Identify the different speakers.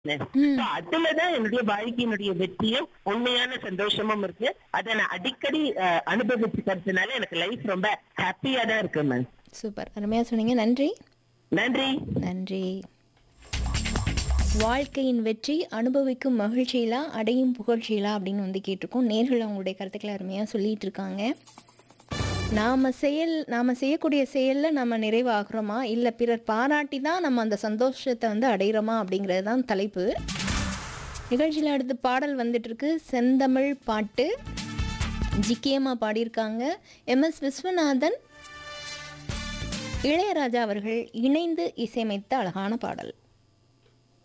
Speaker 1: ம்.
Speaker 2: So, அதுலதான் என்னுடைய வாழ்க்கையினுடைய வெற்றியும் உண்மையான சந்தோஷமும் இருக்கு அதை நான் அடிக்கடி அஹ், அனுபவிச்சுக்கிறதுனால எனக்கு லைஃப் ரொம்ப ஹாப்பியா தான் இருக்கு மேம்
Speaker 1: சூப்பர் அருமையாக சொன்னீங்க நன்றி
Speaker 2: நன்றி
Speaker 1: நன்றி வாழ்க்கையின் வெற்றி அனுபவிக்கும் மகிழ்ச்சியிலா அடையும் புகழ்ச்சியிலா அப்படின்னு வந்து கேட்டிருக்கோம் நேர்கள் அவங்களுடைய கருத்துக்களை அருமையாக சொல்லிட்டு இருக்காங்க நாம் செயல் நாம் செய்யக்கூடிய செயலில் நம்ம நிறைவாகிறோமா இல்லை பிறர் பாராட்டி தான் நம்ம அந்த சந்தோஷத்தை வந்து அடையிறோமா அப்படிங்கிறது தான் தலைப்பு நிகழ்ச்சியில் அடுத்து பாடல் வந்துட்டு இருக்கு செந்தமிழ் பாட்டு ஜிக்கியம்மா பாடியிருக்காங்க எம்எஸ் விஸ்வநாதன் இளையராஜா அவர்கள் இணைந்து இசையமைத்த அழகான பாடல்